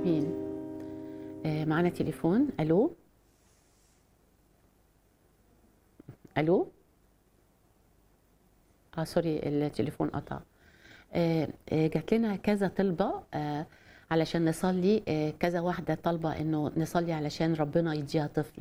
امين آه، معانا تليفون الو الو اه سوري التليفون قطع آه، آه، جات لنا كذا طلبه آه، علشان نصلي آه، كذا واحده طالبه انه نصلي علشان ربنا يديها طفل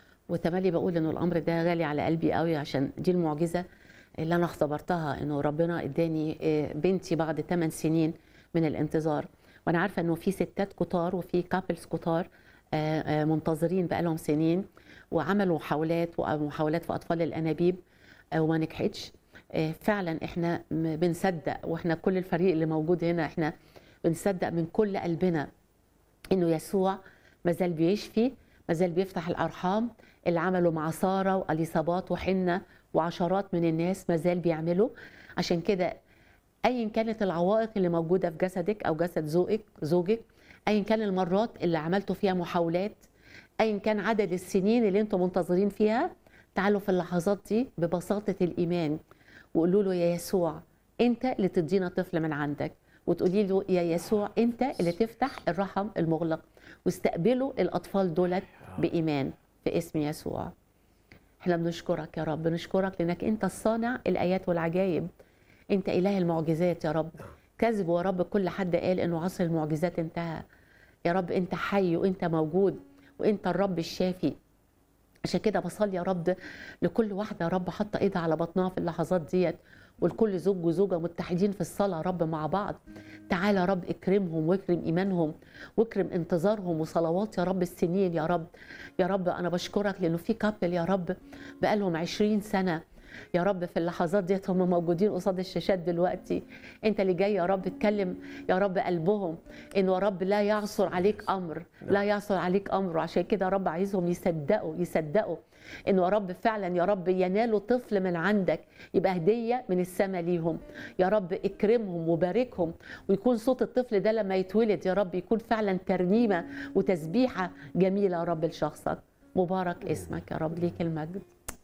وتملي بقول انه الامر ده غالي على قلبي قوي عشان دي المعجزه اللي انا اختبرتها انه ربنا اداني آه، بنتي بعد 8 سنين من الانتظار وانا عارفه انه في ستات كتار وفي كابلز كتار آه، آه، منتظرين بقالهم سنين وعملوا محاولات ومحاولات في اطفال الانابيب آه، وما نجحتش آه، فعلا احنا م- بنصدق واحنا كل الفريق اللي موجود هنا احنا بنصدق من كل قلبنا انه يسوع مازال بيشفي مازال بيفتح الارحام اللي عمله مع ساره واليصابات وحنه وعشرات من الناس مازال بيعملوا عشان كده ايا كانت العوائق اللي موجوده في جسدك او جسد زوجك زوجك ايا كان المرات اللي عملتوا فيها محاولات ايا كان عدد السنين اللي انتم منتظرين فيها تعالوا في اللحظات دي ببساطه الايمان وقولوا له يا يسوع انت اللي تدينا طفل من عندك وتقولي له يا يسوع انت اللي تفتح الرحم المغلق واستقبلوا الاطفال دولت بايمان في اسم يسوع احنا بنشكرك يا رب بنشكرك لانك انت الصانع الايات والعجائب انت اله المعجزات يا رب كذب يا رب كل حد قال انه عصر المعجزات انتهى يا رب انت حي وانت موجود وانت الرب الشافي عشان كده بصلي يا رب لكل واحده يا رب حاطه ايدها على بطنها في اللحظات ديت ولكل زوج وزوجه متحدين في الصلاه يا رب مع بعض تعالى يا رب اكرمهم واكرم ايمانهم واكرم انتظارهم وصلوات يا رب السنين يا رب يا رب انا بشكرك لانه في كابل يا رب بقالهم 20 سنه يا رب في اللحظات ديت هم موجودين قصاد الشاشات دلوقتي انت اللي جاي يا رب تكلم يا رب قلبهم انه يا رب لا يعصر عليك امر لا يعصر عليك امر وعشان كده يا رب عايزهم يصدقوا يصدقوا انه يا رب فعلا يا رب ينالوا طفل من عندك يبقى هديه من السماء ليهم يا رب اكرمهم وباركهم ويكون صوت الطفل ده لما يتولد يا رب يكون فعلا ترنيمه وتسبيحه جميله يا رب لشخصك مبارك اسمك يا رب ليك المجد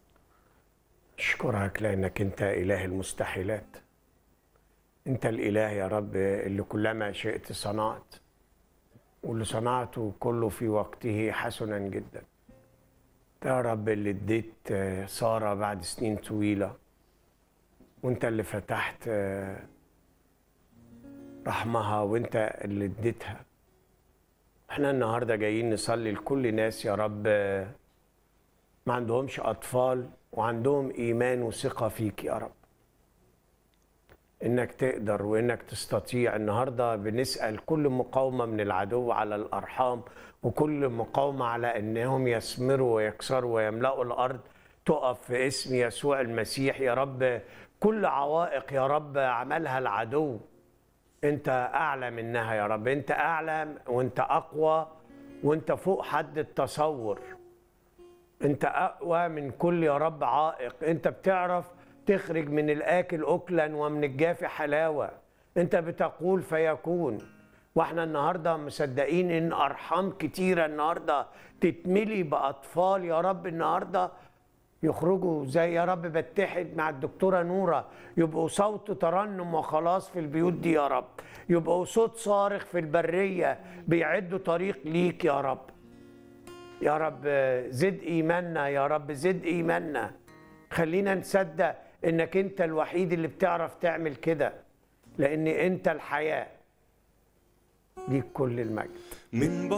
اشكرك لانك انت اله المستحيلات انت الاله يا رب اللي كلما شئت صنعت واللي صنعته كله في وقته حسنا جدا انت يا رب اللي اديت آه، ساره بعد سنين طويله وانت اللي فتحت آه، رحمها وانت اللي اديتها احنا النهارده جايين نصلي لكل ناس يا رب آه، ما عندهمش اطفال وعندهم ايمان وثقه فيك يا رب انك تقدر وانك تستطيع النهارده بنسال كل مقاومه من العدو على الارحام وكل مقاومه على انهم يثمروا ويكسروا ويملأوا الارض تقف في اسم يسوع المسيح يا رب كل عوائق يا رب عملها العدو انت اعلى منها يا رب انت اعلى وانت اقوى وانت فوق حد التصور انت اقوى من كل يا رب عائق انت بتعرف تخرج من الاكل اكلا ومن الجاف حلاوه انت بتقول فيكون واحنا النهارده مصدقين ان ارحام كتيره النهارده تتملي باطفال يا رب النهارده يخرجوا زي يا رب بتحد مع الدكتوره نوره يبقوا صوت ترنم وخلاص في البيوت دي يا رب يبقوا صوت صارخ في البريه بيعدوا طريق ليك يا رب يا رب زد ايماننا يا رب زد ايماننا خلينا نصدق انك انت الوحيد اللي بتعرف تعمل كده لان انت الحياه ليك كل المجد من